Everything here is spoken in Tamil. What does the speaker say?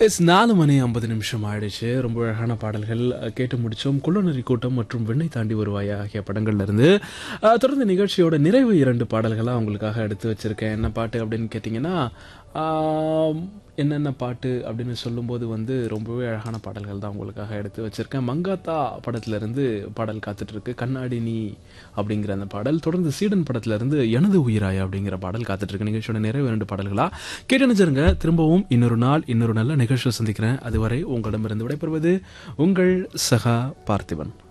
எஸ் நாலு மணி ஐம்பது நிமிஷம் ஆயிடுச்சு ரொம்ப அழகான பாடல்கள் அஹ், கேட்டு முடிச்சோம் குள்ளநரி கூட்டம் மற்றும் வெண்ணை தாண்டி வருவாயா ஆகிய படங்கள்ல இருந்து அஹ், தொடர்ந்து நிகழ்ச்சியோட நிறைவு இரண்டு பாடல்களாக உங்களுக்காக எடுத்து வச்சிருக்கேன் என்ன பாட்டு அப்படின்னு கேட்டிங்கன்னா ஆம், என்னென்ன பாட்டு அப்படின்னு சொல்லும்போது வந்து ரொம்பவே அழகான பாடல்கள் தான் உங்களுக்காக எடுத்து வச்சிருக்கேன் மங்காத்தா படத்துல இருந்து பாடல் காத்துட்டு இருக்கு கண்ணாடி நீ அப்படிங்கிற அந்த பாடல் தொடர்ந்து சீடன் படத்துல இருந்து எனது உயிராய் அப்படிங்கிற பாடல் காத்துட்டு இருக்கு நிகழ்ச்சியோட நிறைவு இரண்டு பாடல்களா கேட்டு நினைச்சிருங்க திரும்பவும் இன்னொரு நாள் இன்னொரு நல்ல நிகழ்ச்சியை சந்திக்கிறேன் அதுவரை உங்களிடமிருந்து விடைபெறுவது உங்கள் சகா பார்த்திபன்